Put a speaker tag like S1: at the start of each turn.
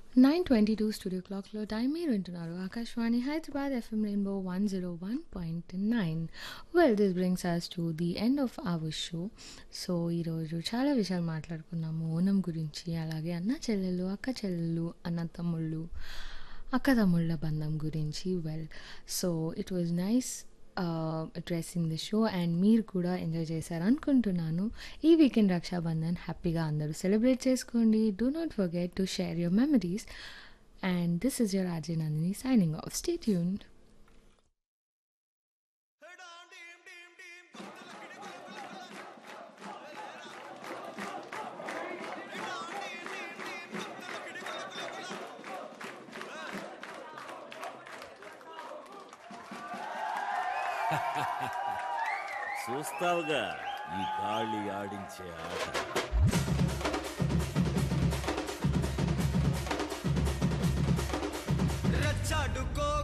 S1: nine twenty two studio క్లాక్లో time మీరు వింటున్నారు Akashvani Hyderabad FM rainbow one zero one point nine well this brings us to the end of our show so ఈరోజు చాలా విషయాలు మాట్లాడుకున్నాము ఓనం గురించి అలాగే అన్న చెల్లెలు అక్క చెల్లెలు అన్న తమ్ముళ్ళు అక్క తమ్ముళ్ళ బంధం గురించి well so it was nice dressing the show and మీరు కూడా ఎంజాయ్ చేశారు అనుకుంటున్నాను ఈ వీకెండ్ రక్షాబంధన్ హ్యాపీగా అందరూ సెలబ్రేట్ చేసుకోండి do not forget to share your memories and this is your Ajay Nandini signing off stay tuned
S2: చూస్తావుగా ఈ గాలి ఆడించే ఆట
S3: రచ్చాడుకో